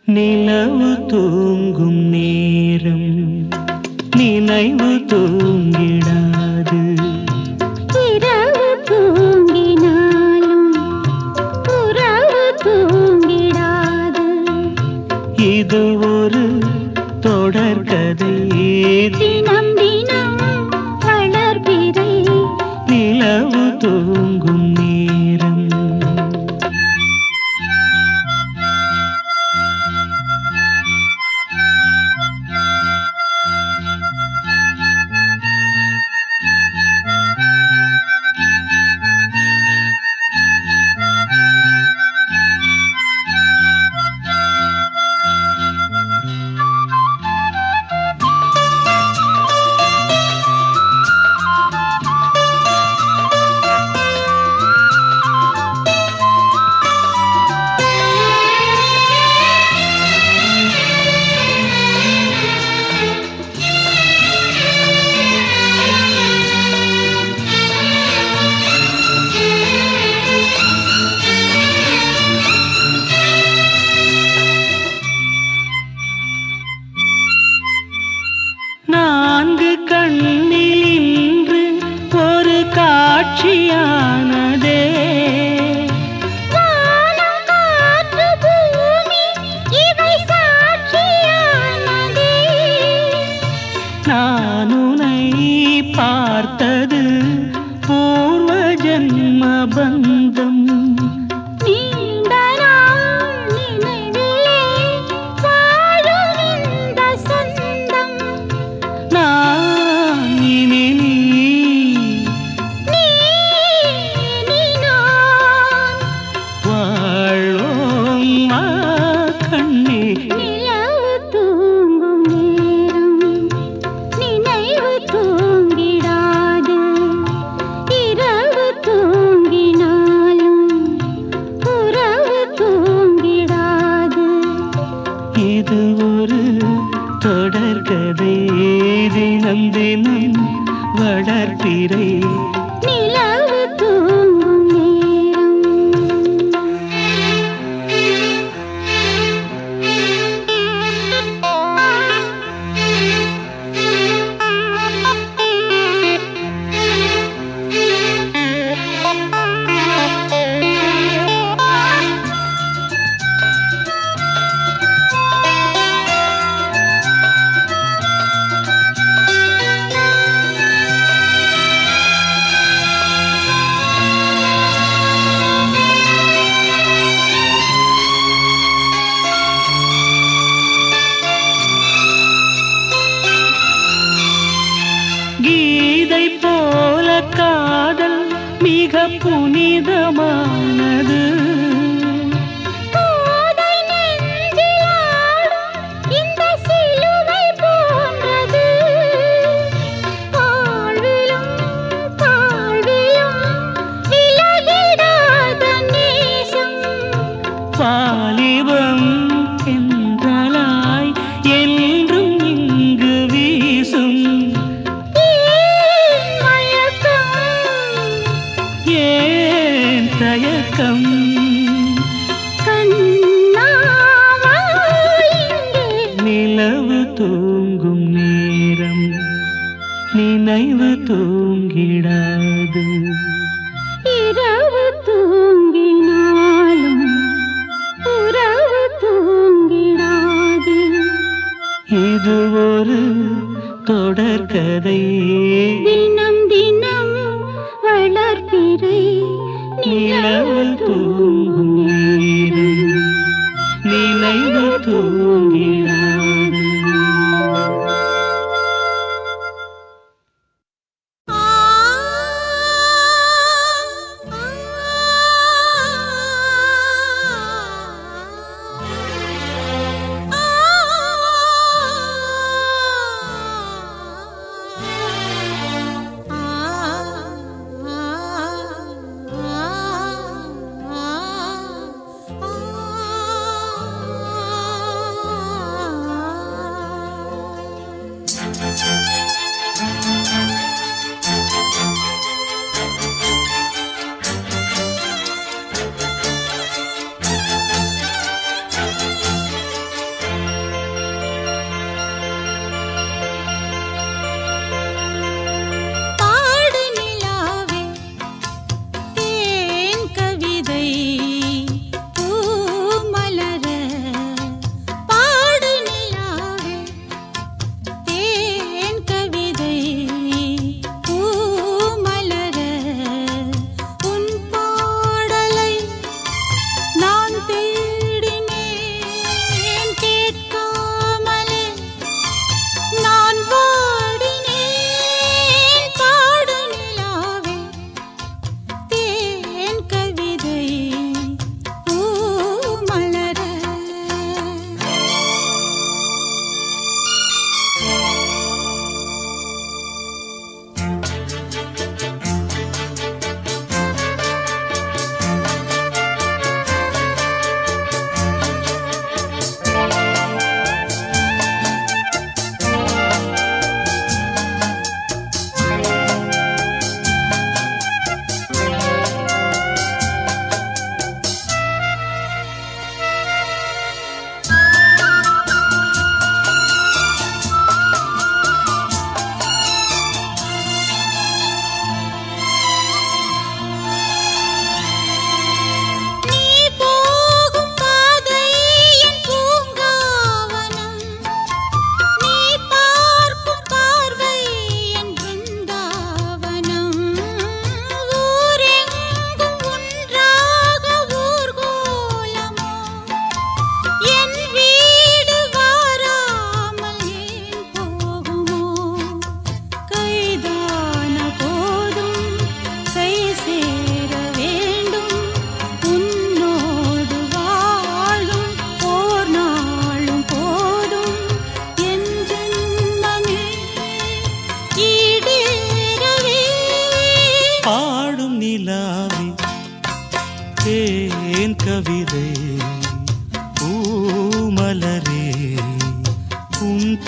நிலவு தூங்கும் நேரம் நினைவு தூங்கிடாது இரவு தூங்கினாலும் உறவு தூங்கிடாது இது ஒரு தொடர்கதை தினம் தினம் வளர்பிறை நிலவு தூங்கும் நேரம் நான்கு கண்ணில் இன்று ஒரு காட்சியானதே வானம் காற்று பூமி இவை சாட்சியானதே நான் உன்னை பார்த்தது பூர்வ ஜன்ம பந்தம் நீண்ட நாள் நினைவிலே வாழும் இந்த சொந்தம் நான் இனி நீ நீ நீ நான் வாழ்வோம் மா கண்ணே நிலவு தூங்கும் நேரம் நினைவு தூங்கிடாது இரவு தூங்கினாலும் உறவு தூங்கிடாது இது ஒரு தொடர்கதை தினம் தினம் வளர்ப்பிறை நிலவு தூங்கும் நேரம் கீதை போல காதல் மிக புனிதமானது கோதை நெஞ்சில் ஆடும் இந்த சிலுவை போன்றது வாழ்விலும் தாழ்விலும் விலகிடாத நேசம் வாலிபம் என்றலாய் என்றும் இங்கு வீசும் ஏன் மயக்கம் ஏன் தயக்கம் கண்ணாவா இங்கே நிலவு தூங்கும் நேரம் நினைவு தூங்கிடாது இரவு தூங்கினாலும் உறவு தூங்கிடாது இது ஒரு தொடர்கதை தினம் தினம் வளர்பிறை நிலவு தூங்கும் நேரம் நினைவு தூங்கிடாது ஆ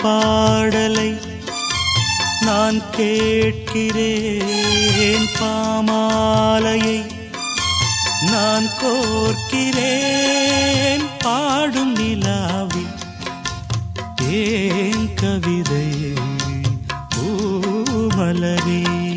பாடலை நான் கேட்கிறேன் பாமாலையை நான் கோர்க்கிறேன் பாடும் நிலாவில் ஏன் கவிதை பூமலரே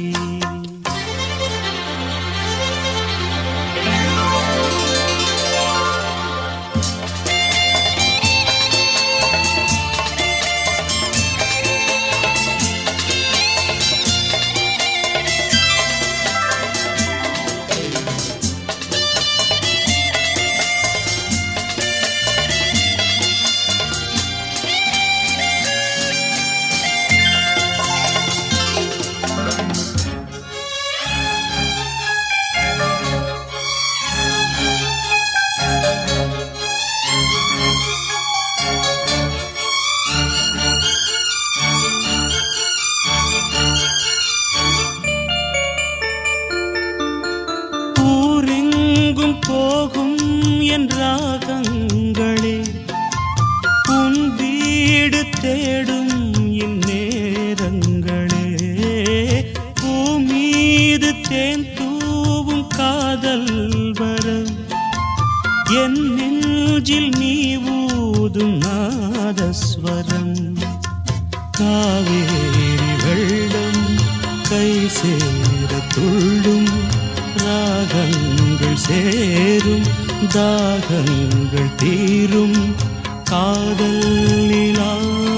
ஊரெங்கும் போகும் என் ராகங்களே உன் வீடு தேடும் இந்நேரங்களே பூமீது தேன் தூவும் காதல் வரம் என் நெஞ்சில் நீ ஊதும் நாதஸ்வரம் காவேரி வெள்ளம் கை சேர துள்ளும் ராகங்கள் சேரும் தாகங்கள் தீரும் காதல் நிலா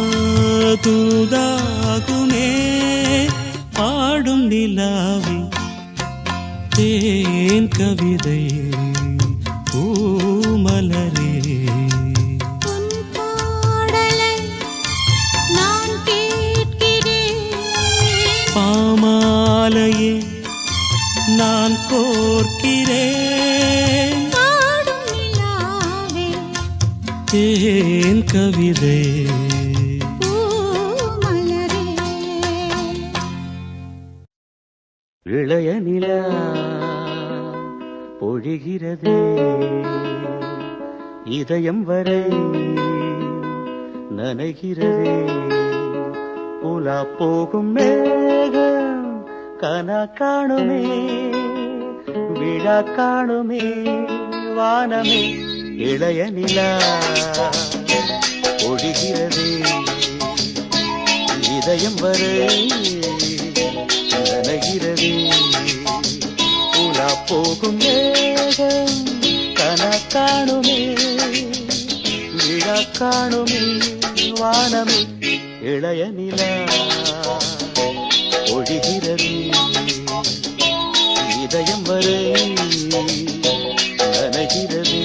தூதாகுமே பாடும் நிலாவி தேன் கவிதை பூமலரே உன் பாடலை நான் கேட்கிறேன் பாமாலையே நான் கோர்க்கிறேன் பாடும் நிலாவே தேன் கவிதை பூமலரே இளைய நிலா பொழிகிறதே இதயம் வரை நனைகிறதே உலா போகும் மேகம் கனா காணுமே விழா காணுமே வானமே இளைய நிலா பொழிகிறதே இதயம் வரை நனைகிறதே உலா போகும் மேகம் கனா காணுமே விழா காணுமே வானமே இளைய நிலா ஒழிகிறது இதயம் வரை நனைகிறது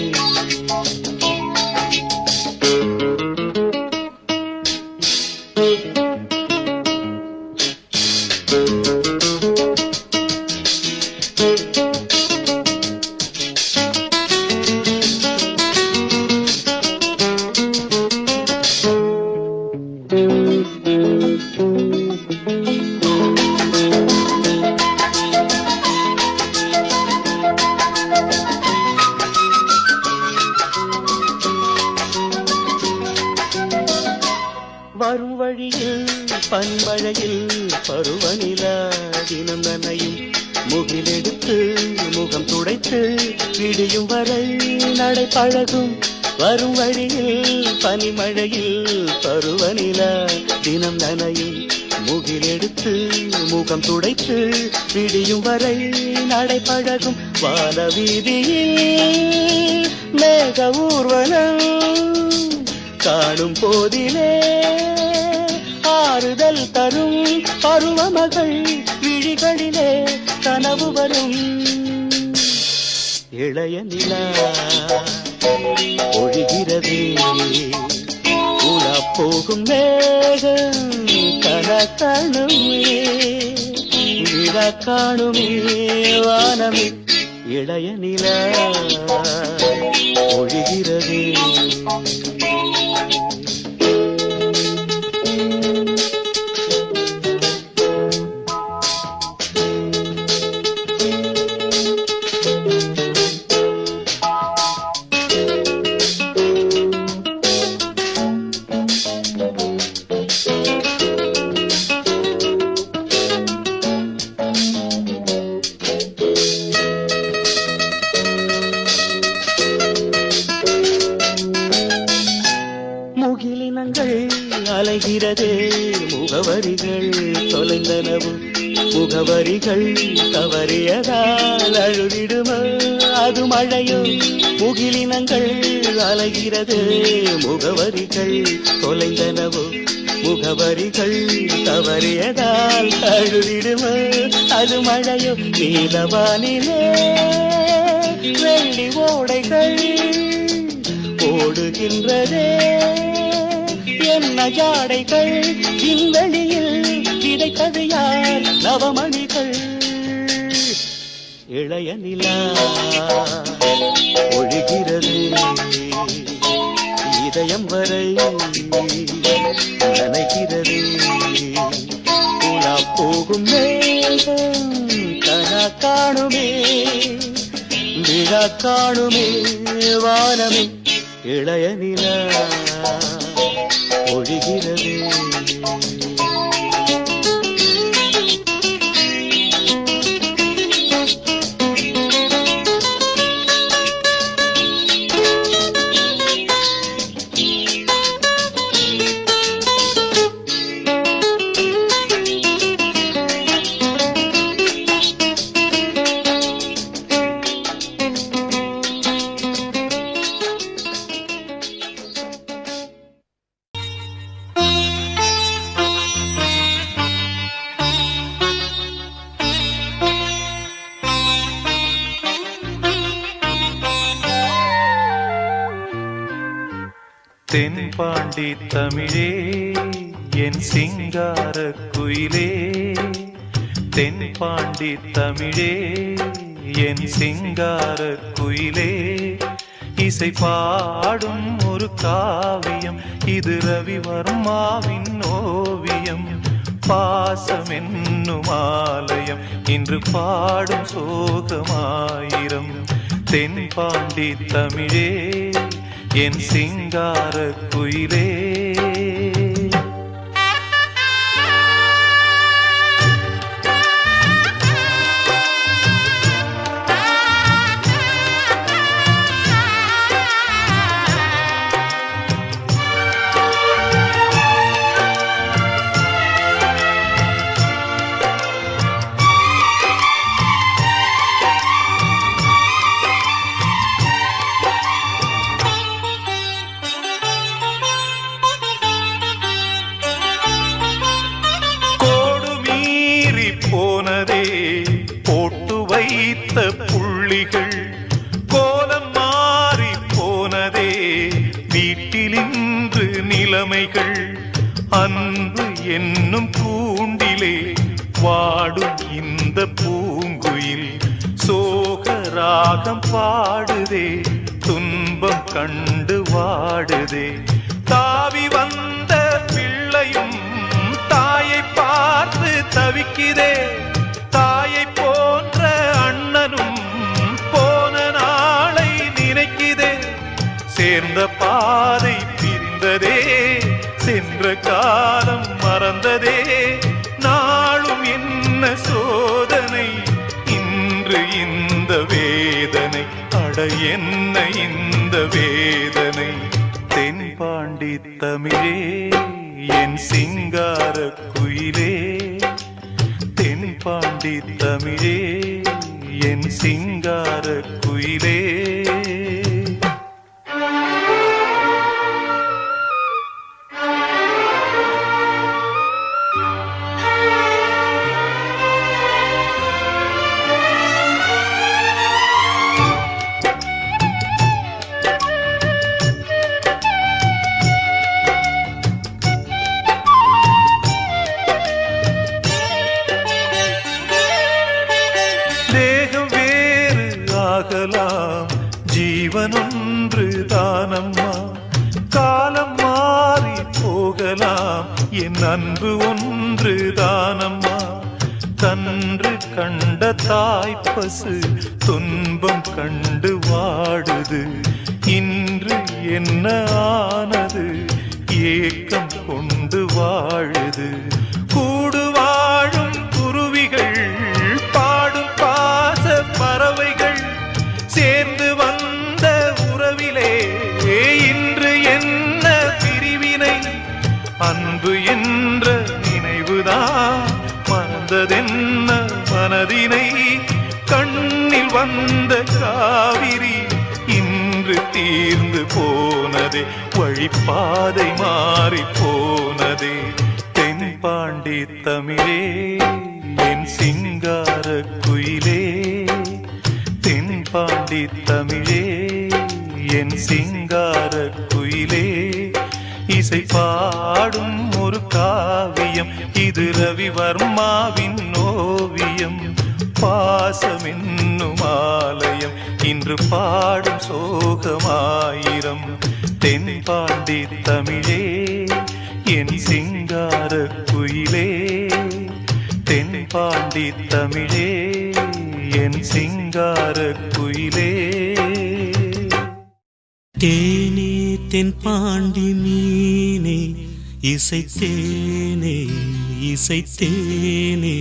வரும் வழியில் பன்மழையில் பருவநிலா தினம் நனையும் முகிலெடுத்து முகம் துடைத்து விடியும் வரை நடை பழகும் வரும் வழியில் பனிமழையில் பருவநிலா தினம் நனையும் முகிலெடுத்து முகம் துடைத்து விடியும் வரை நடை பழகும் வான வீதியில் மேக ஊர்வலம் காணும் போதிலே ஆறுதல் தரும் பருவமகள் விழிகளிலே கனவு வரும் இளைய நிலா ஒழிகிறது உலா போகும் மேகம் கன காணுமே விழா காணுமே வானமே இளைய நிலா ஒழிகிறது முகிலினங்கள் அலைகிறது முகவரிகள் தொலைந்தனவும் முகவரிகள் தவறியதால் அழுதிடுமோ அது மழையோ முகிலினங்கள் அலைகிறது முகவரிகள் தொலைந்தனவோ முகவரிகள் தவறியதால் அழுதிடுமோ அது மழையோ நீலவானிலே வெள்ளி ஓடைகள் ஓடுகின்றதே என்ன ஜாடைகள் விண்வெளியில் கிடைத்தது யார் நவமணிகள் இளைய நிலா ஒழுகிறது இதயம் வரை நனைகிறது உலா போகும் மேகம் கனா காணுமே விழா காணுமே வானமே இளைய நிலா ஒழிகிறது தென்பாண்டி தமிழே என் சிங்கார குயிலே தென்பாண்டி தமிழே என் சிங்கார குயிலே இசை பாடும் ஒரு காவியம் இது ரவிவர்மாவின் ஓவியம் பாசம் என்னும் ஆலயம் இன்று பாடும் சோகமாயிரம் தென்பாண்டி தமிழே என் சிங்கார குயிலே கோடு மீறி போனதே போட்டு வைத்த புள்ளிகள் கோலம் மாறி போனதே வீட்டிலின்று நிலைமைகள் அன்பு என்னும் கூண்டிலே வாடும் இந்த பூங்குயில் சோக ராகம் பாடுதே துன்பம் கண்டு வாடுதே தாவி வந்த பிள்ளையும் தாயை பார்த்து தவிக்குதே தாயை போன்ற அண்ணனும் போன நாளை நினைக்குதே சேர்ந்த பாதை பிரிந்ததே சென்ற காலம் மறந்ததே நாளும் என்ன சோதனை இன்று இந்த வேதனை அட என்ன இந்த வேதனை தென்பாண்டி தமிழே என் சிங்கார குயிலே தென்பாண்டி தமிழே என் சிங்கார குயிலே தேகம் வேறு ஆகலாம் ஜீவனொன்று தானம்மா காலம் மாறி போகலாம் என் அன்பு ஒன்று தானம்மா கன்று கண்ட தாய்ப்பசு துன்பம் கண்டு வாடுது இன்று என்ன ஆனது ஏக்கம் கொண்டு வாழுது கூடு வாழும் குருவிகள் பாடும் பாச பறவைகள் சேர்ந்து வந்த உறவிலே இன்று என்ன பிரிவினை அன்பு என்ற நினைவுதான் மறந்ததென்ன மனதினை கண்ணில் வந்த காவிரி இன்று தீர்ந்து போனதே வழிப்பாதை மாறி போனதே தென்பாண்டி தமிழே என் சிங்கார குயிலே தென்பாண்டி தமிழே என் சிங்கார குயிலே இசை பாடும் ஒரு காவியம் இது ரவிவர்மாவின் ஓவியம் பாசம் என்னும் ஆலயம் இன்று பாடும் சோகமாயிரம் தென்பாண்டி தமிழே என் சிங்கார குயிலே தென்பாண்டி தமிழே என் சிங்கார குயிலே தேனே தென் பாண்டி மீனே இசைத்தேனே இசைத்தேனே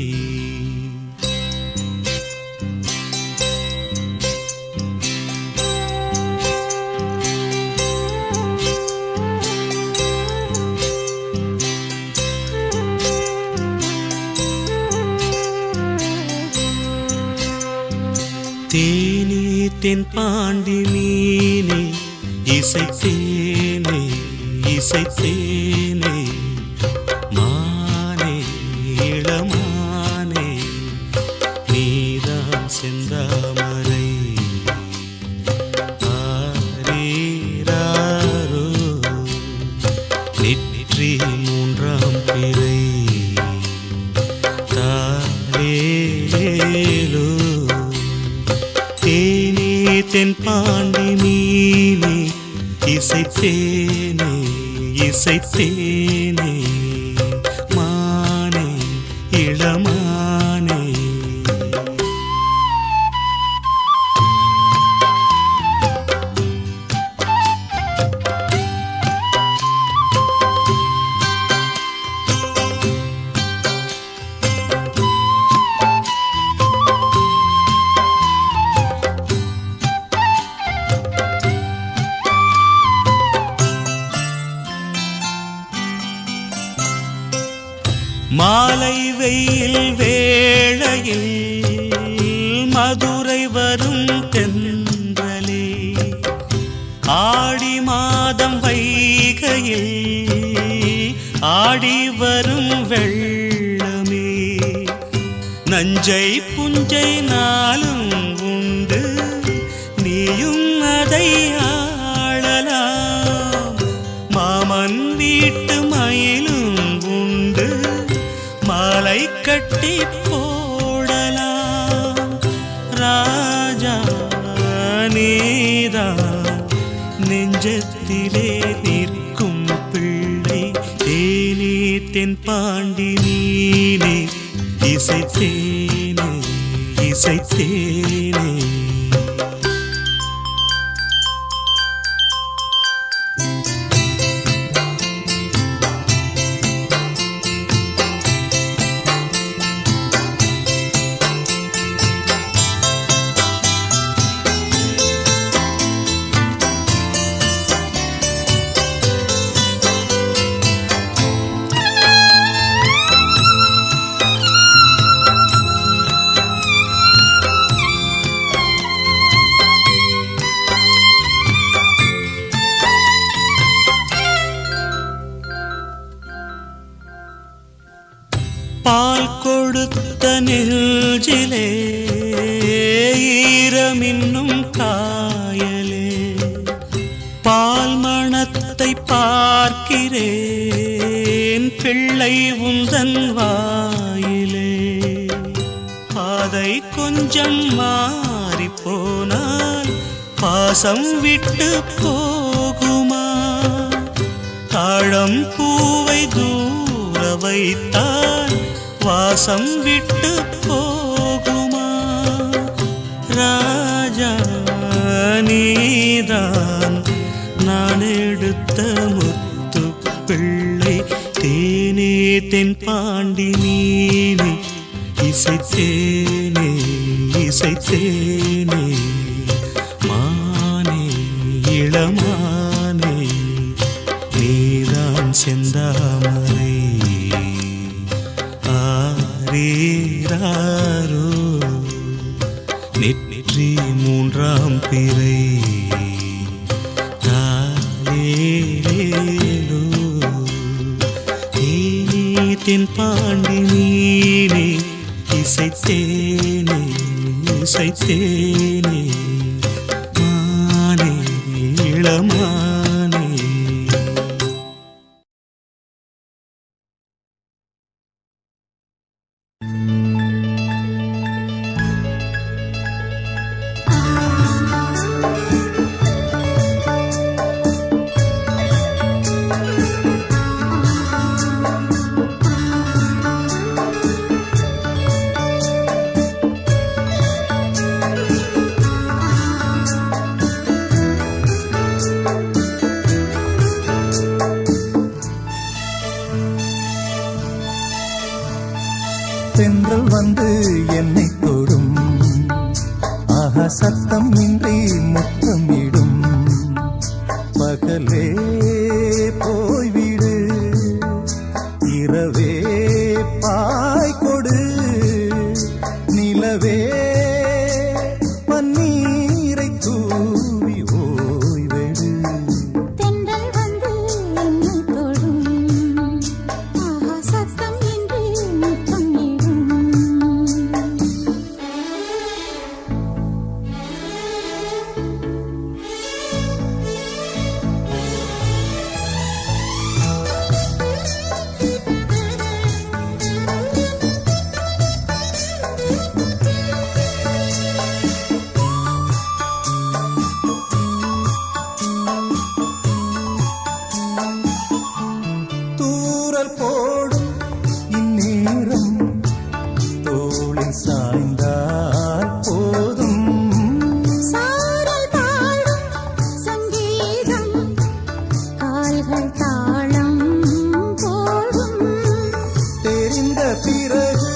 தேனே தென் பாண்டி மீனே இசைத்தேனே இசைத்தேனே மானே இளமானே நீதான் செந்தாமரை ஆரீராரோ நெற்றி மூன்றாம் பிறை தாலேலோ தேனே தென் பாண்டி மீனே இசைத்தேனே இசைத்தேனே மானே இளமானே மாலை வெயில் வேளையில் மதுரை வரும் தென்றலே ஆடி மாதம் வைகையில் ஆடி வரும் வெள்ளமே நஞ்சை புஞ்சை நாளும் உண்டு நீயும் அதை ஆளலாம் மாமன் வீட்டு மயிலும் உண்டு மாலை கட்டி போடலாம் ராஜா நீதான் நெஞ்சத்திலே நிற்கும் பிள்ளை தேனே தென் பாண்டி நீனே இசைத்தேனே இசைத்தேனே பால் கொடுத்த நெஞ்சிலே ஈரமின்னும் காயலே பால் மணத்தை பார்க்கிறேன் பிள்ளை உந்தன் வாயிலே பாதை கொஞ்சம் மாறி போனால் பாசம் விட்டு போகுமா தாழம் பூவை தூர வைத்தால் வாசம் விட்டு போகுமா ராஜா நீதான் நான் எடுத்த முத்து பிள்ளை தேனே தென் பாண்டி நீனே இசைத்தேனே இசைத்தேனே மானே இளமானே நீதான் நான் செந்தாமரை ஆரீராரோ நெற்றி மூன்றாம் பிறை தாலேலேலோ தேனே தென் பாண்டி நீனே இசைத்தேனே இசைத்தேனே மானே இளமானே தென்றல் வந்து என்னை தொடும் ஆஹா சத்தம் இன்றி முத்தமிடும் பகலே போய்விடு இரவே பாய் கொடு நிலவே பன்னீரை தூவி ஓய்வெடு தென்றல் வந்து என்னை தொடும் ஆஹா சத்தம் இன்றி முத்தமிடும் தூரல் போடும் இந்நேரம் தோளில் சாய்ந்தால் போதும் சாரல் பாடும் சங்கீதம் கால்கள் தாளம் போடும் தெரிந்த பிறகு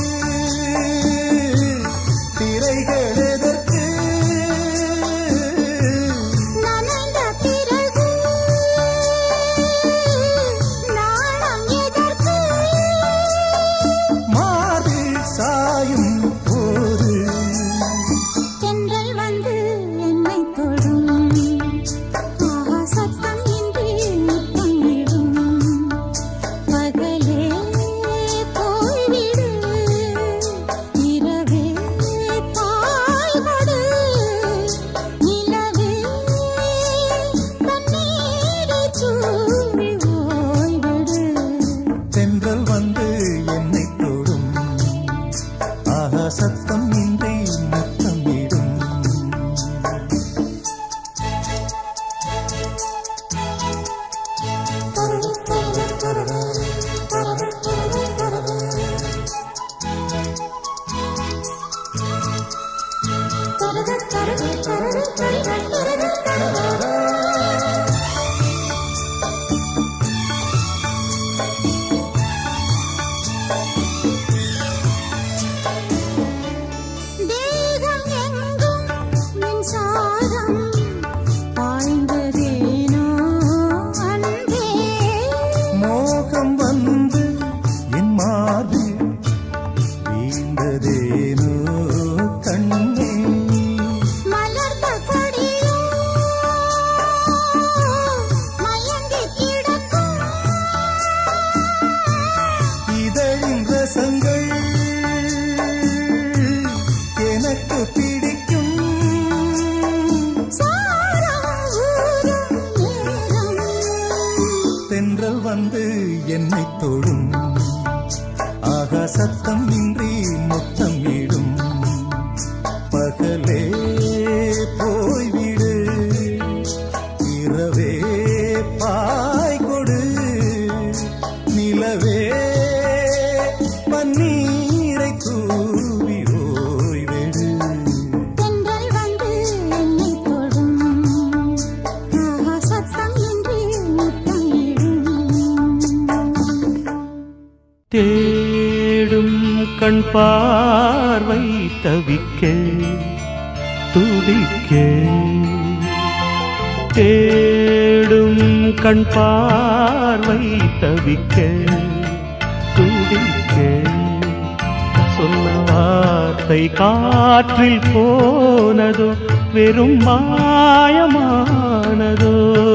திரைகள் எதற்கு நனைந்த பிறகு நாணம் எதற்கு மாறில் சாயும் போது தென்றல் வந்து என்னை தொடும் ஆஹா சத்தம் இன்றி முத்தமிடும் பகலே போய்விடு இரவே தாய் கொடு நிலவே பன்னீரை தூவி ஓய்விடு தென்றல் வந்து என்னை தொடும் ஆஹா சத்தம் இன்றி முத்தமிடும் தேகம் எங்கும் மின்சாரம் பாய்ந்ததேனோ அன்பே மோகம் வந்து என் மாது வீழ்ந்ததேனோ கண்ணே மலர்ந்த கொடியோ மயங்கி கிடக்கும் இதழின் ரசங்கள் எனக்கு பிடிக்கும் சாரம் ஊறும் நேரம் தென்றல் வந்து என்னை தொடும் ஆகா சத்தம் இன்றி முத்தமிடும் பகலே போய்விடு இரவே பாய் கொடு நிலவே பன்னீரை தூவி ஓய்வெடு தென்றல் வந்து என்னை தொடும் ஆஹா சத்தம் இன்றி முத்தமிடும் தேடும் கண் பார்வை தவிக்க துடிக்க தேடும் கண் பார்வை பார்வை தவிக்க துடிக்க சொன்ன வார்த்தை காற்றில் போனதோ வெறும் மாயமானதோ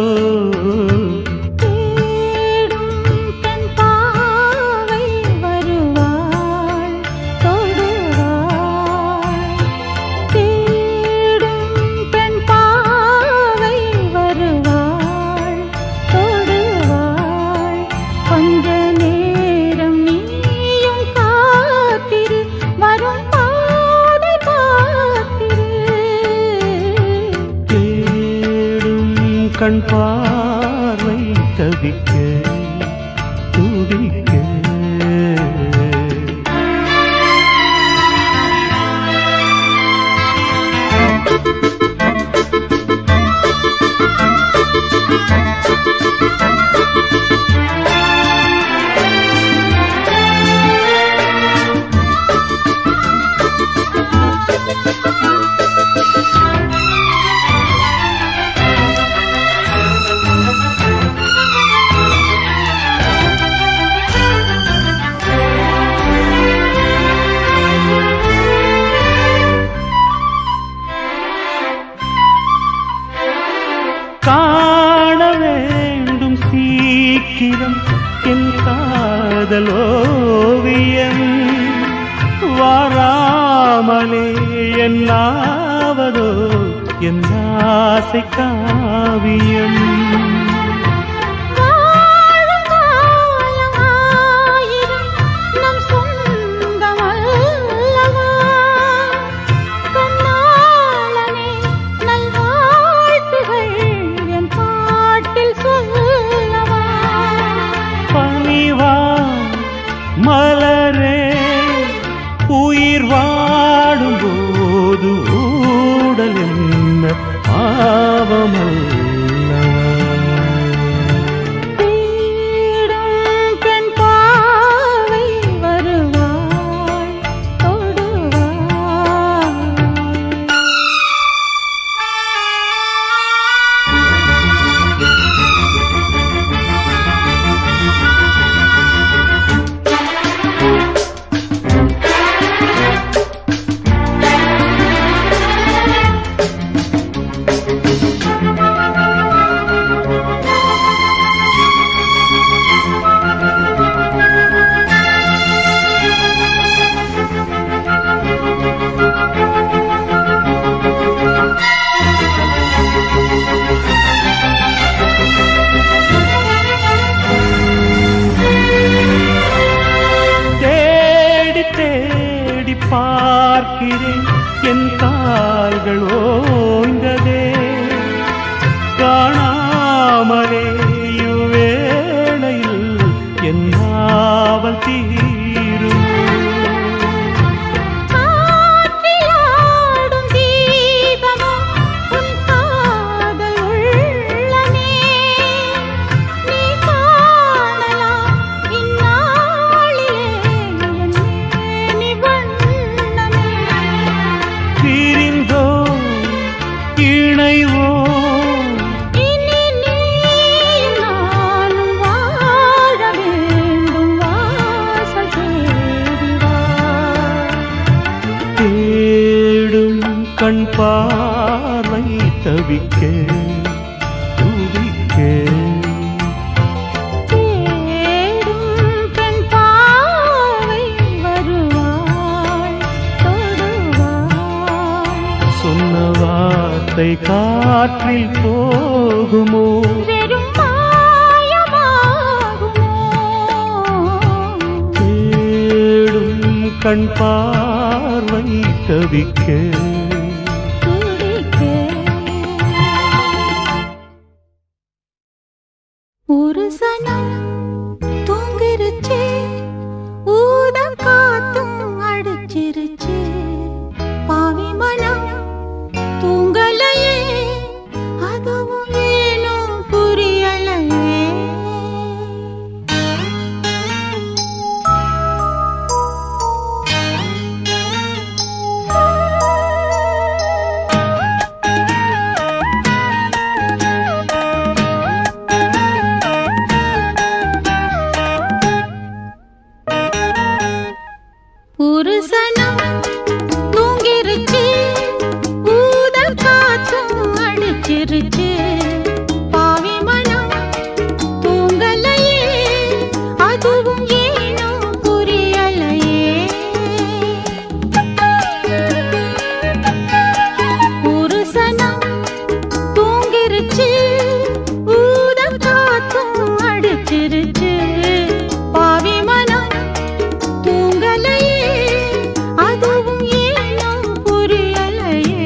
தேடும் பெண் பாவை வருவாள் தொடுவாள் தேடும் பெண் பாவை வருவாள் தொடுவாள் கொஞ்ச நேரம் நீயும் காத்திரு வரும் பாதை பார்த்திரு தேடும் கண் பார்வை தவிக்க துடிக்க காண வேண்டும் சீக்கிரம் என் காதல் ஓவியம் வாராமலே என்னாவதோ என் ஆசை காவியம் வாழும் காலம் ஆயிரம் நம் சொந்தமல்லவா கண்ணாளனே நல்வாழ்த்துகள் என் பாட்டில் சொல்லவா பணிவா மலரே உயிர் வாடும் போது ஊடல் என்ன பாவமல்லவா தேடும் பெண் பாவை வருவாள் தொடுவாள் தேடி தேடி பார்க்கிறேன் என் கால்கள் ஓய்ந்ததே காணாமலே இவ்வேளையில் என் நாவல் தீரும் காற்றிலாடும் தீபமோ உன் காதல் உள்ளமே நீ காணலாம் இந்நாளிலே என் மேனி வண்ணமே பிரிந்தோ இணைவோ இனி நீயும் நானும் வாழ வேண்டும் வாசல் தேடி வா தேடும் கண் பார்வை தவிக்க துடிக்க தேடும் பெண் பாவை வருவாள் தொடுவாள் சொன்ன வார்த்தை காற்றில் போகுமோ வெறும் மாயமாகுமோ தேடும் கண் பார்வை தவிக்க துடிக்க ஒரு சனம் தூங்கிருச்சு ஊதம் காத்தும் அடிச்சிருச்சு பாவி மனம் தூங்கலையே அதுவும் ஏனோ புரியலையே அடிச்சிருச்சு பாவி மனம் தூங்கலையே அதுவும் ஏனோ புரியலையே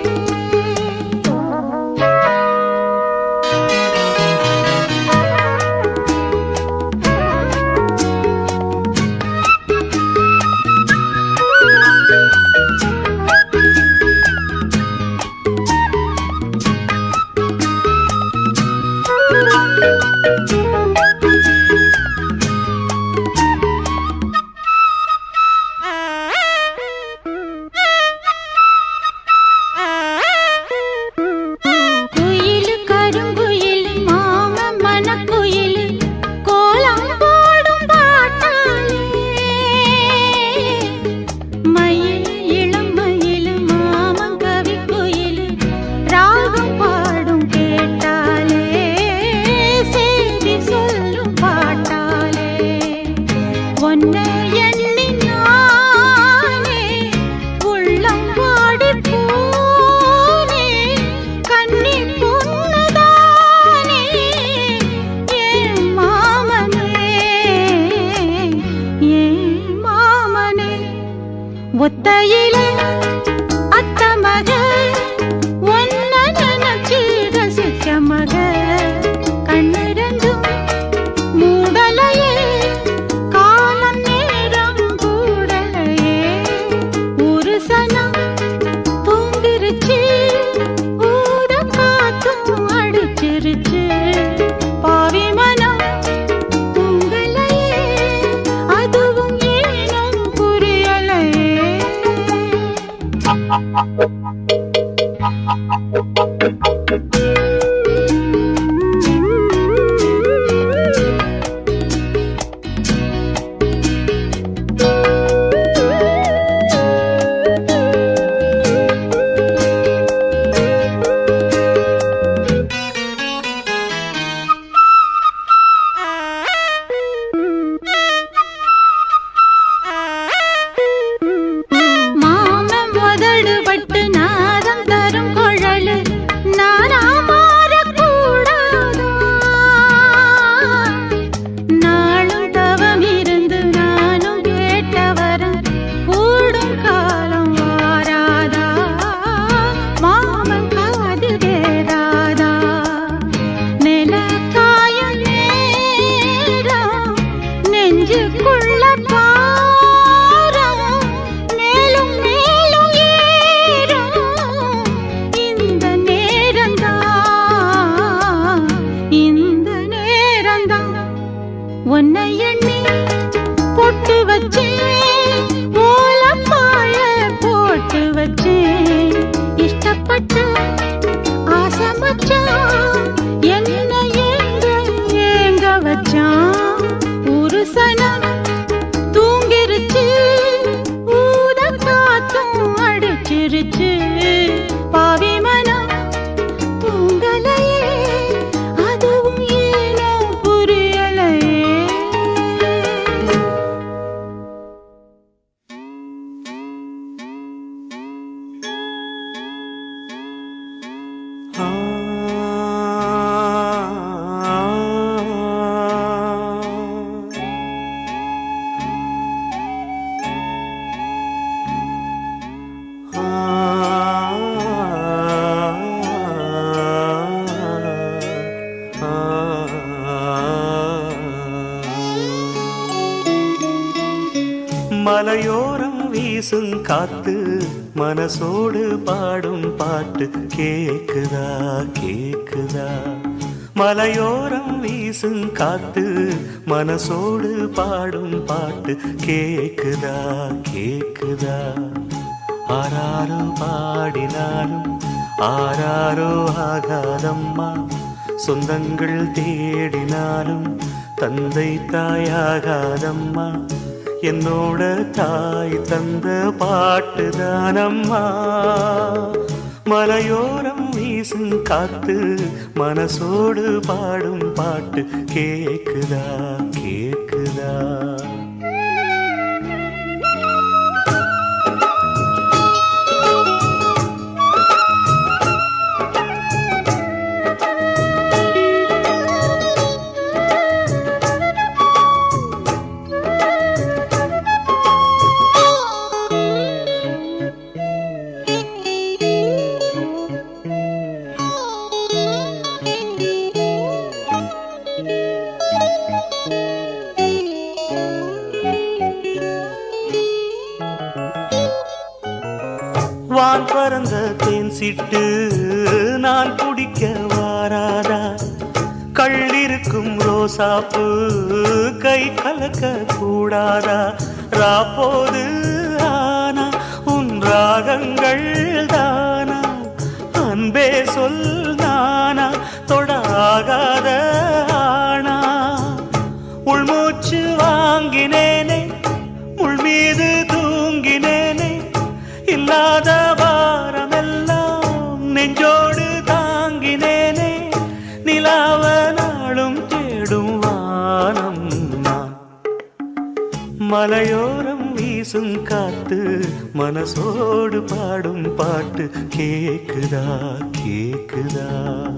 குயிலு கருங்குயில் மாம மனக்குயில் கோலம் போடும் பாட்டாலே மயில் இளம் மயில் மாமன் கவி குயில் ராகம் பாடும் கேட்டாலே செய்தி சொல்லும் பாட்டாலே ஒன்னை எண்ணி நானே உள்ளம் வாடி போனே கண்ணி பொண்ணுதானே ஏன் மாமனே ஏன் மாமனே ஒத்தையிலே அத்த மக ஒன்ன நினைச்சு ரசிச்ச மக கண்ணிரண்டும் மூடலையே காலம் நேரம் கூடலையே ஒரு சனம் தூங்கிருச்சு ஊத காத்தும் அடிச்சிருச்சு பாவி மனம் தூங்கலையே அதுவும் ஏனோ புரியலையே மாமன் முதடு பட்டு நாதம் தரும் குழலு நானா மாறக்கூடாதா நாளும் தவம் இருந்து நானும் கேட்டவரம் கூடும் காலம் வாராதா மாமன் காது வேறாதா நில காயும் நேரம் நெஞ்சுக்குள்ள பாரம் மேலும் மேலும் ஏறும் இந்த நேரம்தான் இந்த நேரம்தான் உன்னை எண்ணி பொட்டு வச்சேன் ஓலப்பாழ போட்டு வச்சேன் இஷ்டப்பட்டு ஆசை மச்சான் என்ன ஏங்க ஏங்க வச்சான் ஒரு சனம் தூங்கிருச்சு ஊத காத்தும் அடிச்சிருச்சு பாவி மனம் தூங்கலையே அதுவும் ஏனோ புரியலையே மலையோரம் வீசும் காத்து மனசோடு பாடும் பாட்டு கேக்குதா கேக்குதா மலையோரம் வீசும் காத்து மனசோடு பாடும் பாட்டு கேக்குதா கேக்குதா ஆராரோ பாடினாலும் ஆராரோ ஆகாதம்மா சொந்தங்கள் தேடினாலும் தந்தை தாயாகாதம்மா என்னோட தாய் தந்த பாட்டுதானம்மா மலையோரம் வீசும் காத்து மனசோடு பாடும் பாட்டு கேக்குதா கேக்குதா வான் பறந்த தேன் சிட்டு நான் குடிக்க வாராதா கள்ளிருக்கும் ரோசாப்பு கை கலக்க கூடாதா ராப்போது ஆனா உன் ராகங்கள் தானா அன்பே சொல் நானா தொடாகாத ஆனா உள்மூச்சு வாங்கினேனே உள் மீது தூங்கினேனே இல்லாத பாரமெல்லாம் நெஞ்சோடு தாங்கினேனே நிலாவ நாளும் தேடும் வானம் நான் மலையோரம் வீசும் காத்து மனசோடு பாடும் பாட்டு கேக்குதா கேக்குதா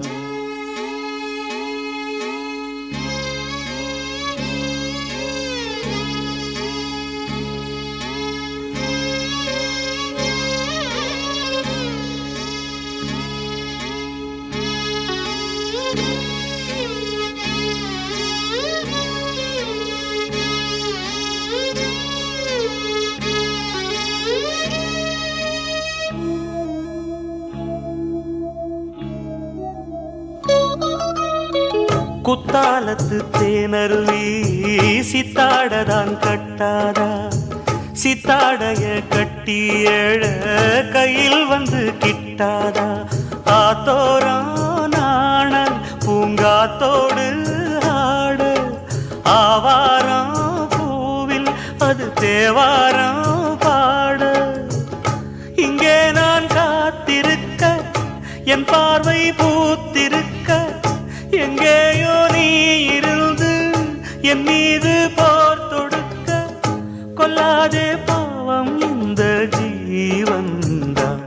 குத்தாலத்து தேனருவி சித்தாடதான் கட்டாதா சித்தாடைய கட்டி எழ கையில் வந்து கிட்டாதா ஆத்தோரா நாணல் பூங்காத்தோடு ஆட ஆவாரம் பூவில் அது தேவாரம் பாட இங்கே நான் காத்திருக்க என் பார்வை பூத்திருக்க எங்கேயோ நீ இருந்து என் மீது போர் தொடுக்க கொல்லாதே பாவம் இந்த ஜீவன்தான்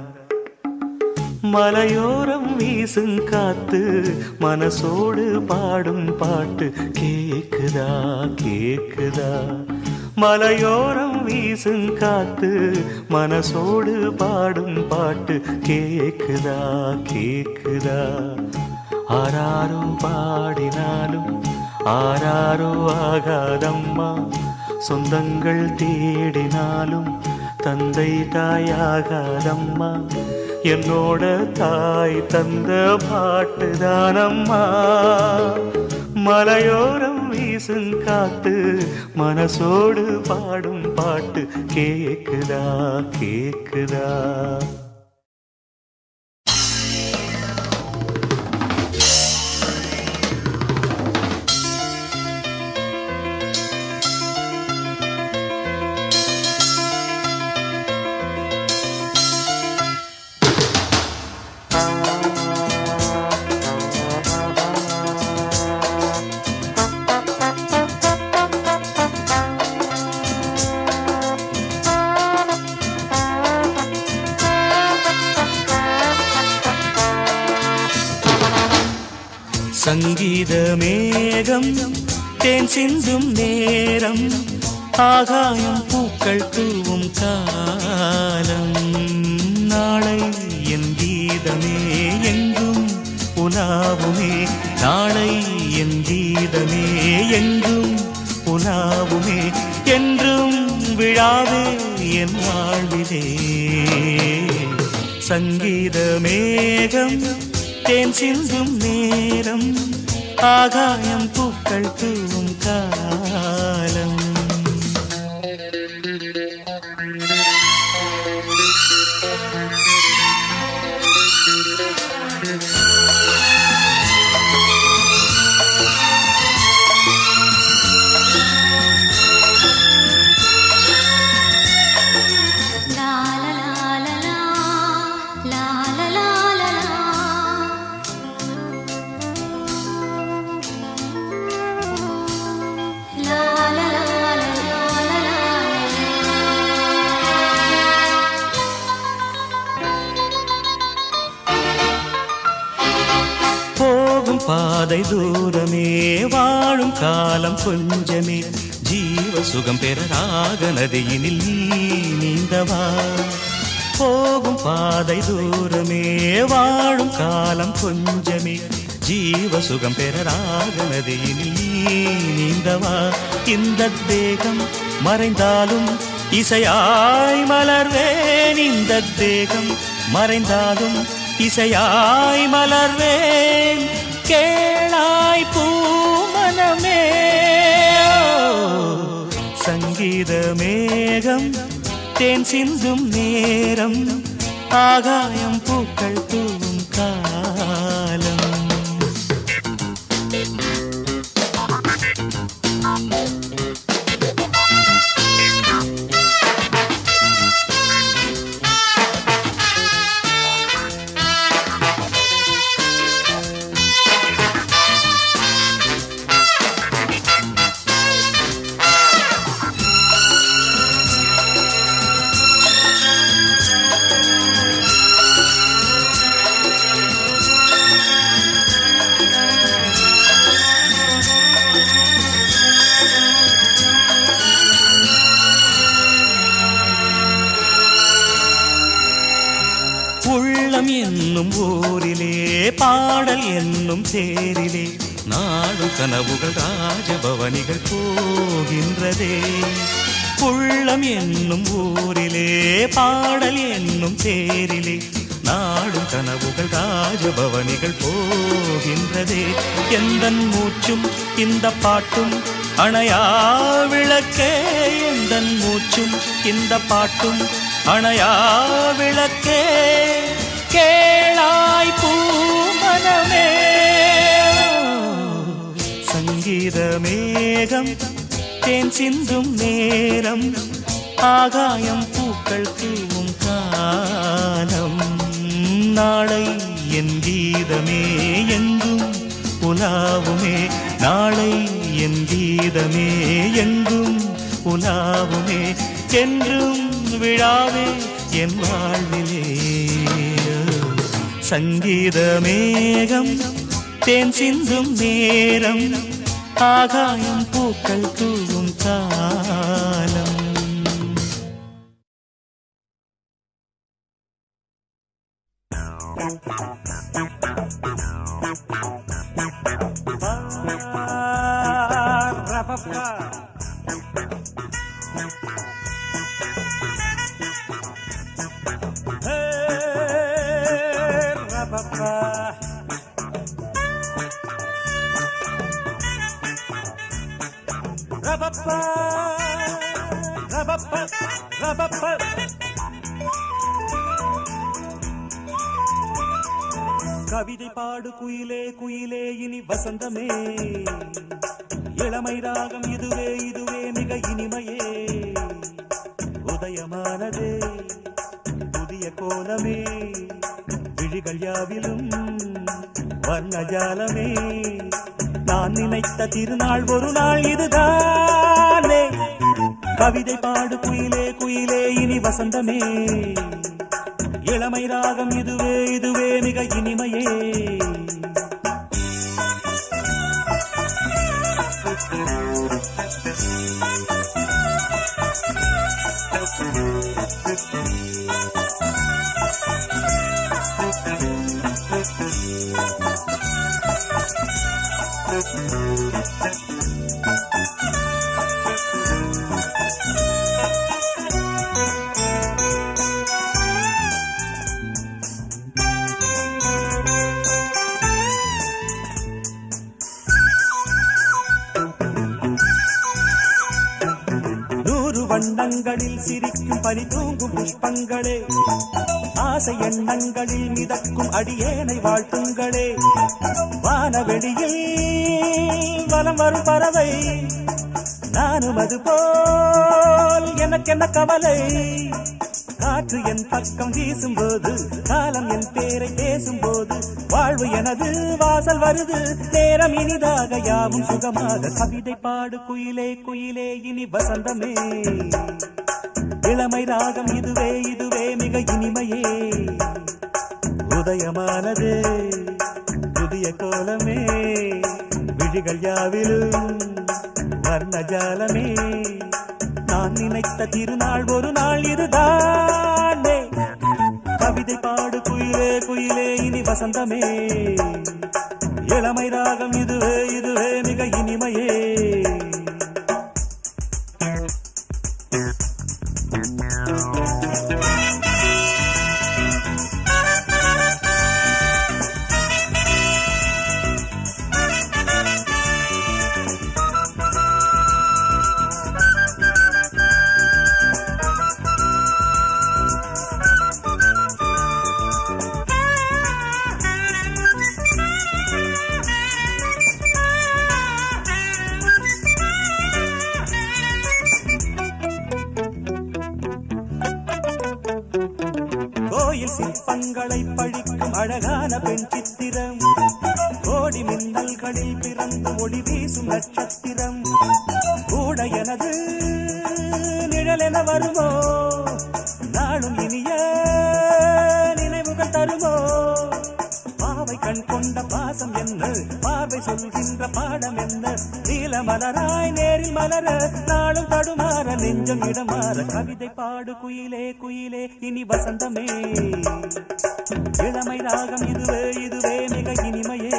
மலையோரம் வீசும் காத்து மனசோடு பாடும் பாட்டு கேக்குதா கேக்குதா மலையோரம் வீசும் காத்து மனசோடு பாடும் பாட்டு கேக்குதா கேக்குதா ஆராரோ பாடினாலும் ஆராரோ ஆகாதம்மா சொந்தங்கள் தேடினாலும் தந்தை தாயாகாதம்மா என்னோட தாய் தந்த பாட்டுதானம்மா மலையோரம் வீசும் காத்து மனசோடு பாடும் பாட்டு கேக்குதா கேக்குதா சங்கீத மேகம் தேன் சிந்தும் நேரம் ஆகாயம் பூக்கள் தூவும் காலம் நாளை என் கீதமே எங்கும் உலாவுமே நாளை என் கீதமே எங்கும் உலாவுமே என்றும் விழாவே என் வாழ்விலே சங்கீத மேகம் தேன் சிந்தும் நேரம் ஆகாயம் பூக்கள் தூவும் காலம் லா லா லா லா லா லா லா லா லா லா லா லா லா லா போகும் பாதை தூரமே வாழும் காலம் கொஞ்சமே ஜீவ சுகம் பெற ராக நதியினில் நீ நீந்தவா போகும் பாதை தூரமே வாழும் காலம் கொஞ்சமே ஜீவ சுகம் பெற ராக நதியினில் நீ நீந்தவா இந்த தேகம் மறைந்தாலும் இசையாய் மலர்வேன் இந்த தேகம் மறைந்தாலும் இசையாய் மலர்வேன் கேளாய் பூமனமே சங்கீத மேகம் தேன் சிந்தும் நேரம் ஆகாயம் பூக்கள் தூவும் காலம் உள்ளம் என்னும் ஊரிலே பாடல் என்னும் தேரிலே நாடு கனவுகள் ராஜபவனிகள் போகின்றதே உள்ளம் என்னும் ஊரிலே பாடல் என்னும் தேரிலே நாடும் கனவுகள் ராஜபவனிகள் போகின்றதே எந்தன் மூச்சும் இந்த பாட்டும் அணையா விளக்கே எந்தன் மூச்சும் இந்த பாட்டும் அணையா விளக்கே கேளாய் பூமனமே சங்கீத மேகம் தேன் சிந்தும் நேரம் ஆகாயம் பூக்கள் தூவும் காலம் நாளை என் கீதமே எங்கும் உலாவுமே நாளை என் கீதமே எங்கும் உலாவுமே என்றும் விழாவே என் வாழ்விலே சங்கீத மேகம் தேன் சிந்தும் நேரம் ஆகாயம் பூக்கள் தூவும் காலம் கவிதை பாடு குயிலே குயிலே இனி வசந்தமே இளமை ராகம் இதுவே இதுவே மிக இனிமையே உதயமானதே புதிய கோலமே விழிகள் யாவிலும் வர்ணஜாலமே நான் நினைத்த திருநாள் ஒரு நாள் இதுதானே கவிதை பாடு குயிலே குயிலே இனி வசந்தமே இளமை ராகம் இதுவே இதுவே மிக இனிமையே நூறு வண்ணங்களில் சிரிக்கும் பனி தூங்கும் புஷ்பங்களே ஆசை எண்ணங்களில் மிதக்கும் அடியேனை வாழ்த்துங்களே வானவெளியில் வலம் வரும் பறவை நானும் அது போல் எனக்கென்ன கவலை காற்று என் பக்கம் வீசும்போது காலம் என் பேரை பேசும்போது வாழ்வு எனது வாசல் வருது நேரம் இனிதாக யாவும் சுகமாக கவிதை பாடு குயிலே குயிலே இனி வசந்தமே இளமை ராகம் இதுவே இதுவே மிக இனிமையே உதயமானது புதிய கோலமே விழிகள் யாவிலும் வர்ணஜாலமே நான் நினைத்த திருநாள் ஒரு நாள் இதுதானே கவிதை பாடு குயிலே குயிலே இனி வசந்தமே இளமை ராகம் இதுவே இதுவே மிக இனிமையே கோயில் சிற்பங்களை பழிக்கும் அழகான பெண் சித்திரம் கோடி மின்னல்களில் பிறந்து ஒளி வீசும் நட்சத்திரம் கூட எனது நிழலென வருமோ நாளும் இனிய நினைவுகள் தருமோ பாவை கண் கொண்ட பாசம் என்ன பார்வை சொல்கின்ற பாடம் என்ன நீல மலராய் நேரில் மலர நாளும் தடுமாற நெஞ்சம் இடமாற கவிதை பாடு குயிலே குயிலே இனி வசந்தமே இளமை ராகம் இதுவே இதுவே மிக இனிமையே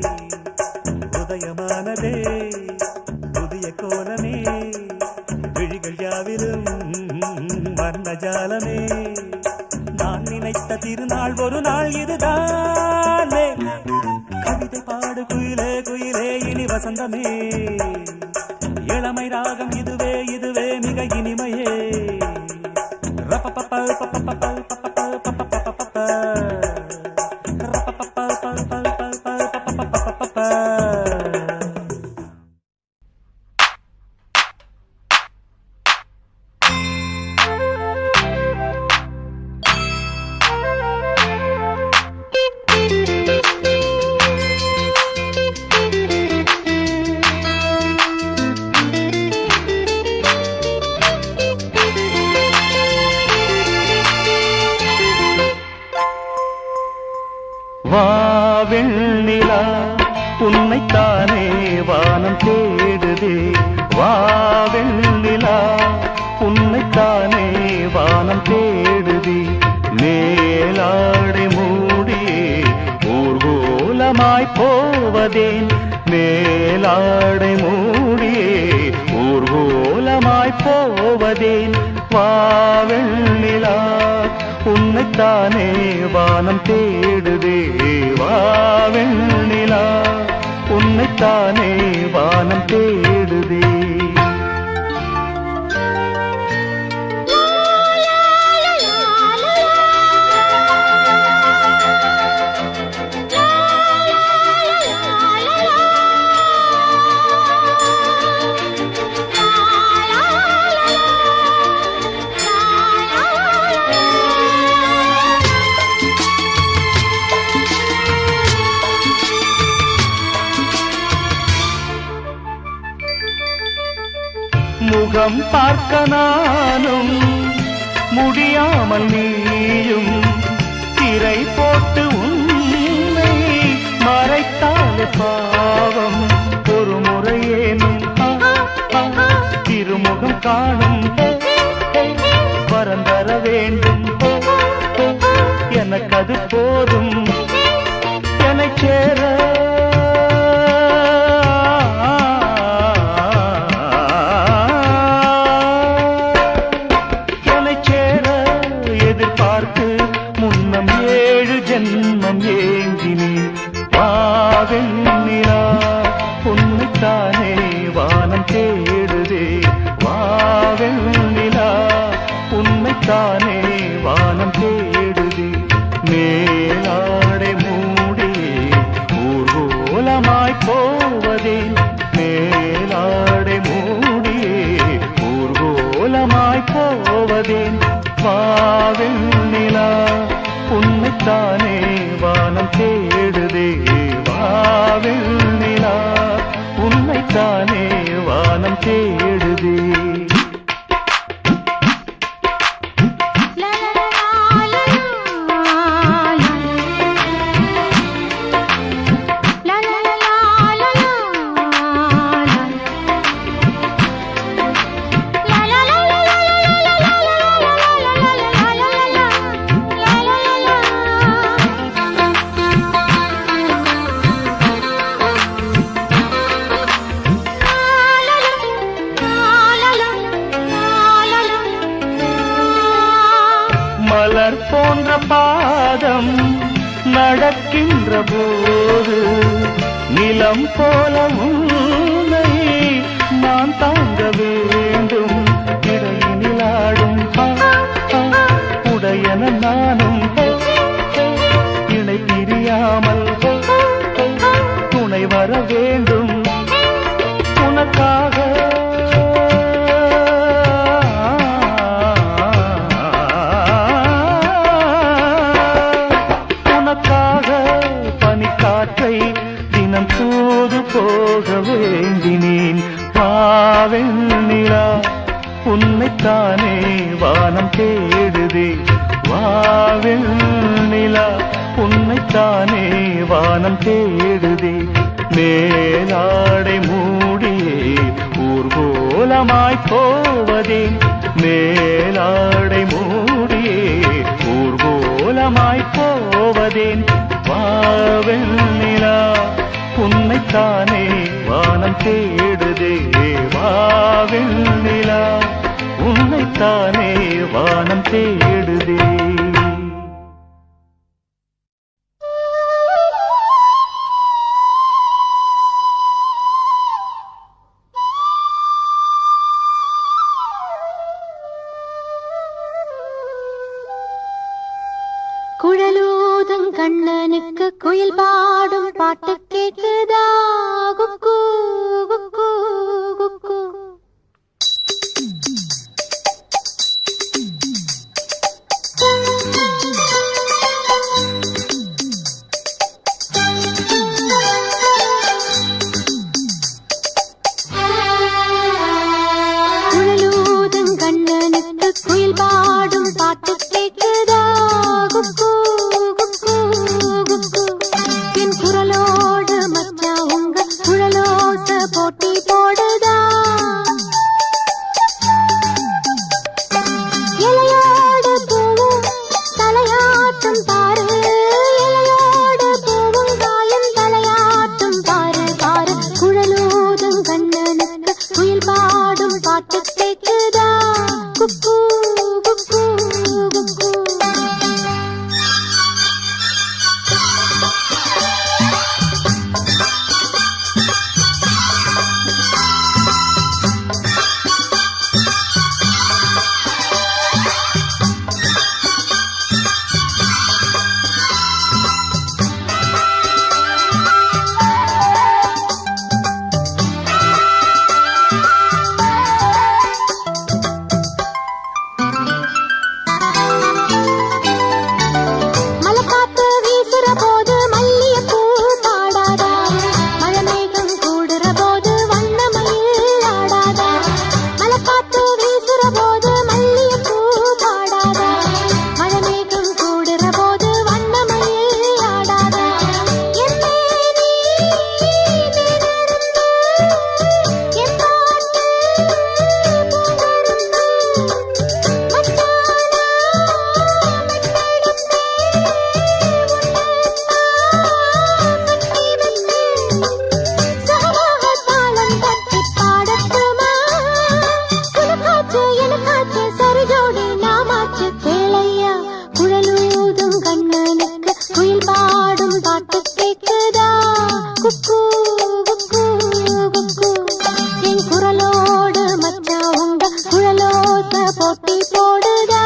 உதயமானதே புதிய கோலமே விழிகள் யாவிலும் வர்ணஜாலமே நான் நினைத்த திருநாள் ஒரு நாள் இதுதானே கவிதை பாடு குயிலே குயிலே இனி வசந்தமே இளமை ராகம் இதுவே இதுவே மிக இனிமையே ரப்பப்பப்ப, பப்பப்பப்ப, பப்பப்பப்ப, பப்பப்பப்ப. ரப்பப்பப்ப, பப்பப்பப்ப, பப்பப்பப்ப. வாவெண்ணிலா உன்னைத்தானே வானம் தேடுதே வாவெண்ணிலா உன்னைத்தானே வானம் தேடுதே மேலாடை மூடியே ஊர்கோலமாய் போவதேன் மேலாடை மூடியே ஊர்கோலமாய் போவதேன் வாவெண்ணிலா உன்னைத்தானே வானம் தேடுதே வாவெண்ணிலா உன்னைத்தானே வானம் தேடுதே முகம் பார்க்க நானும் முடியாமல் நீயும் திரை போட்டு உன்னை மறைத்தாலே பாவம் ஒரு முறையேனும் ஆ, ஆ, திருமுகம் காணும் வரந்தர வேண்டும் எனக்கு அது போதும் எனச் சேர எனச் சேர எதிர்பார்த்து முன்னம் ஏழு ஜென்மம் ஏங்கினேன் வாவெண்ணிலா உன்னைத்தானே வானம் தேடுதே வாவெண்ணிலா உன்னைத்தானே வானம் தேடுதே மேலாடை மூடி ஊர்கோலமாய் போவதே மேலாடை மூடியே ஊர்கோலமாய் போவதேன் வாவெண்ணிலா உன்னைத்தானே வானம் தேடுதே வாவெண்ணிலா உன்னைத்தானே வானம் தேடுதே la la la la போன்ற பாதம் நடக்கின்ற போது நிலம் போல உன்னை நான் தாங்க வேண்டும் இடையினில் ஆடும் ஆ, ஆ, உடையன நானும் ஹே, ஹே, இணை பிரியாமல் ஹே, ஹே, துணை வர வேண்டும் உனக்காக உனக்காக பனிக்காற்றை தினம் தூது போக வேண்டினேன் பாவெண்ணிலா உன்னைத்தானே வானம் தேடுதே வாவெண்ணிலா உன்னைத்தானே வானம் தேடுதே மேலாடை மூடியே ஊர்கோலமாய் போவதேன் மேலாடை மூடியே ஊர்கோலமாய் போவதேன் வாவெண்ணிலா உன்னைத்தானே வானம் தேடுதே வாவெண்ணிலா உன்னைத்தானே வானம் தேடுதே குழலூதும் கண்ணனுக்கு குயில் பாடும் பாட்டு கேக்குதா குக்கு குக்கு குக்கு குழலூதும் கண்ணனுக்கு குயில் பாடும் பாட்டு கேக்குதா குக்கு குக்கு குக்கு என் குரலோடு மச்சா உங்க குழலோச போட்டி போடுதா இலையோடு பூவும் தலையாட்டும் பாரு இலையோடு பூவும் காயும் தலையாட்டும் பாரு பாரு குழலூதும் கண்ணனுக்கு குயில் பாடும் பாட்டு கேக்குதா குக்கு குக்கு குக்கு மலைக்காத்து வீசுற போது மல்லிகைப்பூ பாடாதா மழை மேகம் கூடுற போது வண்ணமயில் ஆடாதா மலைக்காத்து வீசுற போது மல்லிகைப்பூ பாடாதா மழை மேகம் கூடுற போது வண்ணமயில் ஆடாதா என்னே நீ நினைந்து என் பாட்டு புகழ்ந்து மச்சானா குயில் பாடும் பாட்டு கேக்குதா குக்கு குக்கு குக்கு என் குரலோடு மச்சா உங்க குழலோச போட்டி போடுதா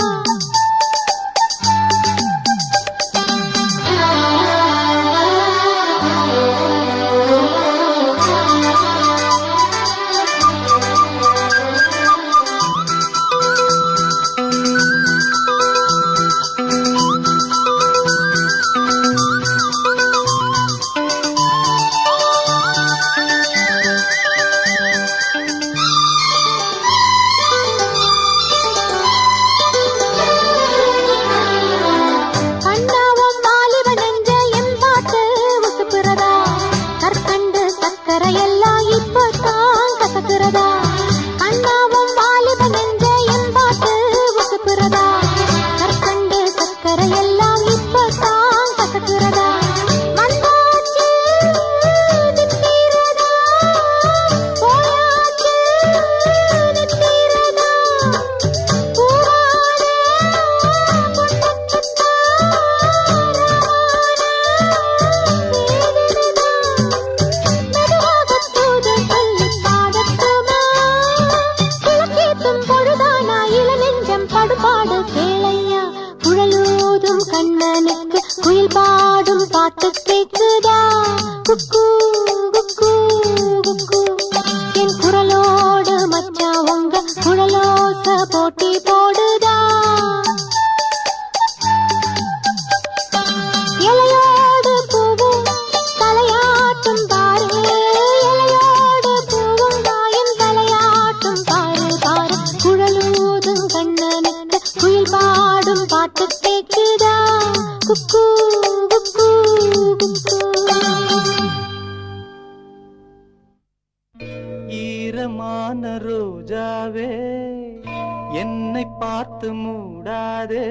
கண்ணாவும் வாலிப நெஞ்ச என் பாட்டு உசுப்புறதா கற்கண்டு சக்கரை எல்லாம் இப்பதான் கசக்குறதா கண்ணாவும் வாலிப நெஞ்ச என் பாட்டு உசுப்புறதா கற்கண்டு சக்கரை எல்லாம் இப்பதான் கசக்குறதா வந்தாச்சு நிற்கிறதா போயாச்சு நிற்கிறதா பூரான கண்ணனுக்கு குயில் பாடும் பாட்டு கேக்குதா குக்கு குக்கு குக்கு என் குரலோடு மச்சா உங்க குழலோச போட்டி போடுதா இலையோடு பூவும் தலையாட்டும் பாரு இலையோடு பூவும் தாயின் தலையாட்டும் பாரு பாரு குழலூதும் கண்ணனுக்கு குயில் பாடும் பாட்டு கேக்குதா குக்கு குக்கு குக்கு ஈரமான ரோஜாவே என்னை பார்த்து மூடாதே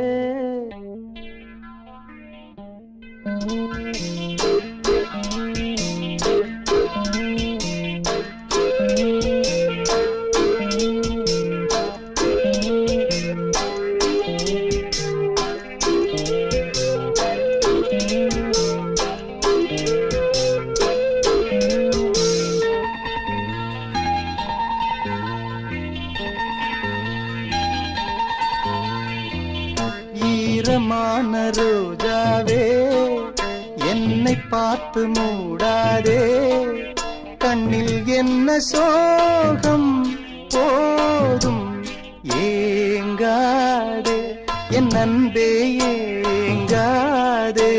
ஈரமான ரோஜாவே என்னை பார்த்து மூடாதே கண்ணில் என்ன சோகம் போதும் ஏங்காதே என் அன்பே ஏங்காதே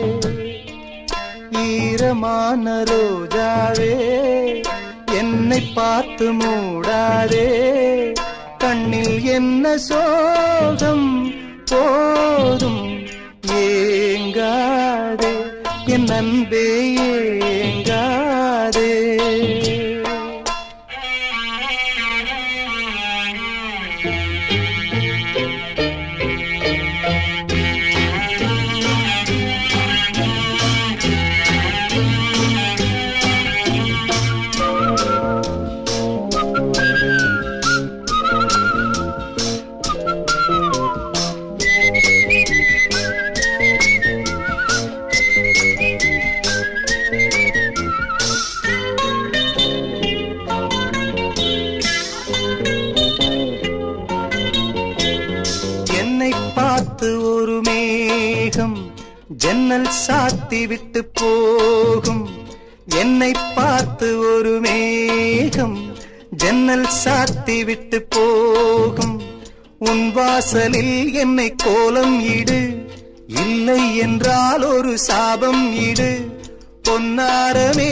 ஈரமான ரோஜாவே என்னை பார்த்து மூடாதே கண்ணில் என்ன சோகம் போதும் ஏங்காதே என் அன்பே ஏங்காதே என்னை பார்த்து ஒரு மேகம் ஜன்னல் சாத்தி விட்டு போகும் என்னை பார்த்து ஒரு மேகம் ஜன்னல் சாத்தி விட்டு போகும் உன் வாசலில் என்னை கோலம் இடு இல்லை என்றால் ஒரு சாபம் இடு பொன்னாரமே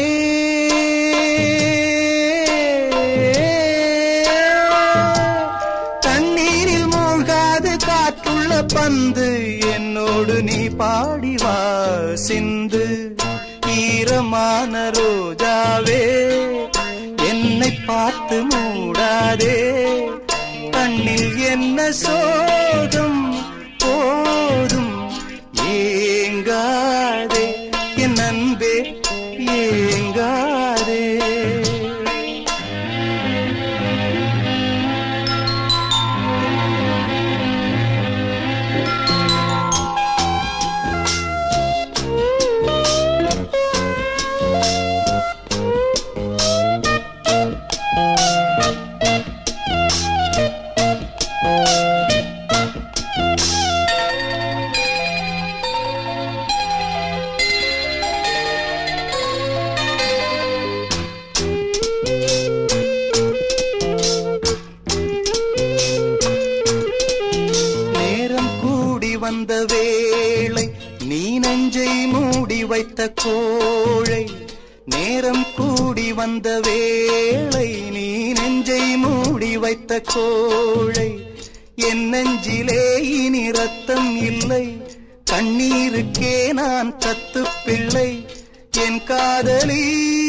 தண்ணீரில் மூழ்காது காற்றுள்ள பந்து என்னோடு நீ பாடி வா சிந்து ஈரமான ரோஜாவே என்னை பார்த்து மூடாதே கண்ணில் என்ன சோகம் போதும் ஏங்காதே என் அன்பே ஏங்காதே நேரம் கூடி வந்த வேளை நீ நெஞ்சை மூடி வைத்த கோழை நேரம் கூடி வந்த வேளை நீ நெஞ்சை மூடி வைத்த கோழை என் நெஞ்சிலே இனி ரத்தம் இல்லை கண்ணீருக்கே நான் தத்து பிள்ளை என் காதலி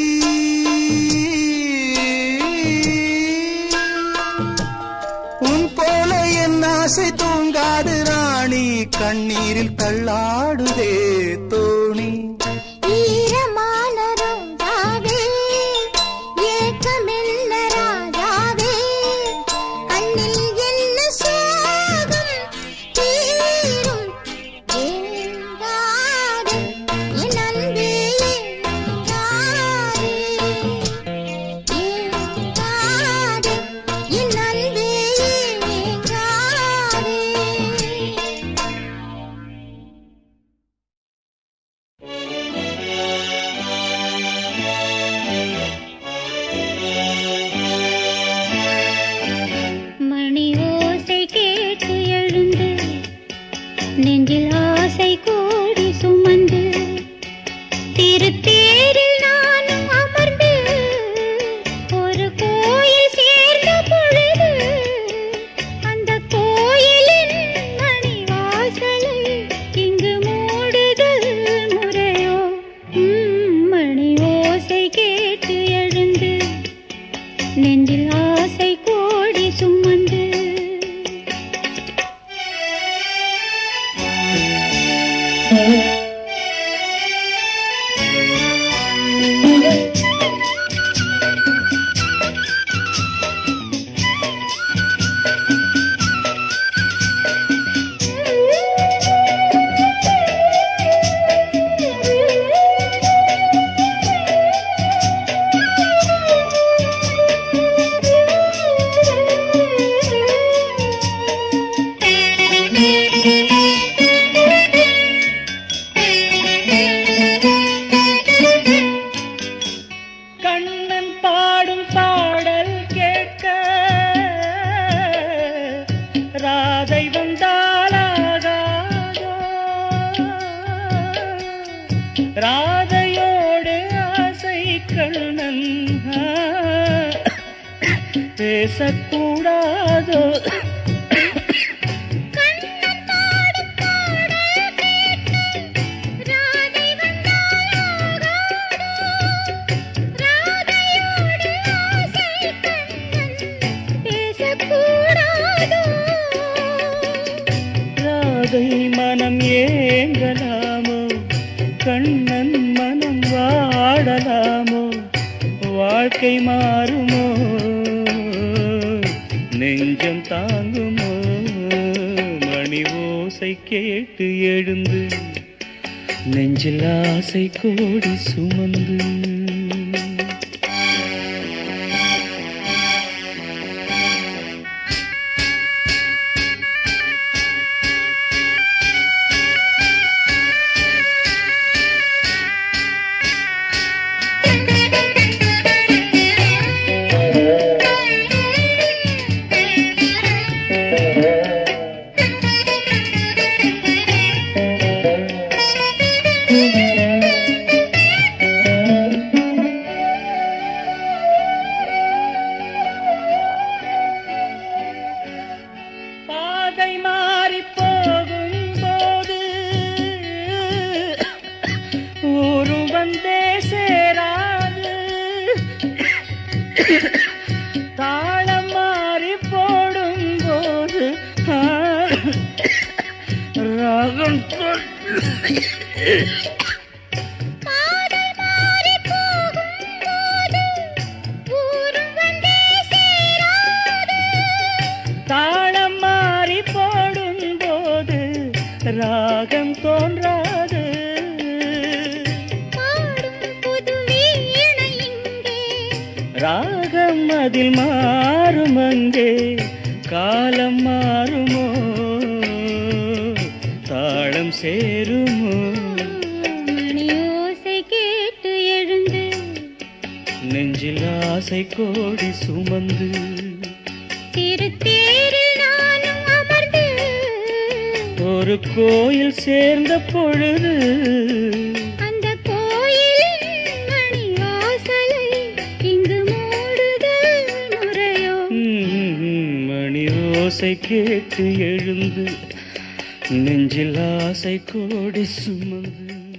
உன் போல என் ஆசை தூங்காது ராணி கண்ணீரில் தள்ளாடுதே தோணி ஈரமான ரோஜாவே, ஏக்கமெல்ல ராஜாவே, கண்ணில் என்ன சோகம் தீரும் ஏங்காதே, என் அன்பே ஏங்காதே. ஏங்காதே, என் அன்பே ஏங்காதே. 「 ஈரமான ரோஜாவே, ஏக்கமெல்ல ராஜாவே, கண்ணில் என்ன சோகம் தீரும் ஏங்காதே, என் அன்பே ஏங்காதே. 「 ஈரமான ரோஜாவே, ஏக்கமெல்ல ராஜாவே, கண்ணில் என்ன சோகம் தீரும் ஏங்காதே, என் அன்பே ஏங்காதே. பேசக்கூடாதோ கண்ணன் பாடும் பாடல் கேட்டு ராதை வந்தால் ஆகாதோ ராதையோடு ஆசை கண்ணன் பேசக்கூடாதோ ராதை மனம் ஏங்கலாமோ கண்ணன் மனம் வாடலாமோ வாழ்க்கை மாறுமோ நெஞ்சம் தாங்குமோ மணி ஓசை கேட்டு எழுந்து நெஞ்சில் ஆசை கோடி சுமந்து பாதை மாறி போகும்போது ஊரும் வந்தே சேராது தாளம் மாறி போடும்போது ஆ, ராகம் சொல் பாதை மாறி போகும்போது ஊரும் வந்தே சேராது தாளம் மாறி போடும்போது ராகம் தோன்றாது பாடும் புது வீணை இங்கே ராகம் அதில் மாறும் அங்கே காலம் மாறுமோ தாளம் சேருமோ மணி ஓசை கேட்டு எழுந்து நெஞ்சில் ஆசை கோடி சுமந்து திருத்தேரில் நானும் அமர்ந்து ஒரு கோயில் சேர்ந்த பொழுது அந்த கோயிலின் மணி வாசலை இங்கு மூடுதல் முறையோ ம், மணி ஓசை கேட்டு எழுந்து நெஞ்சில் ஆசை கோடி சுமந்து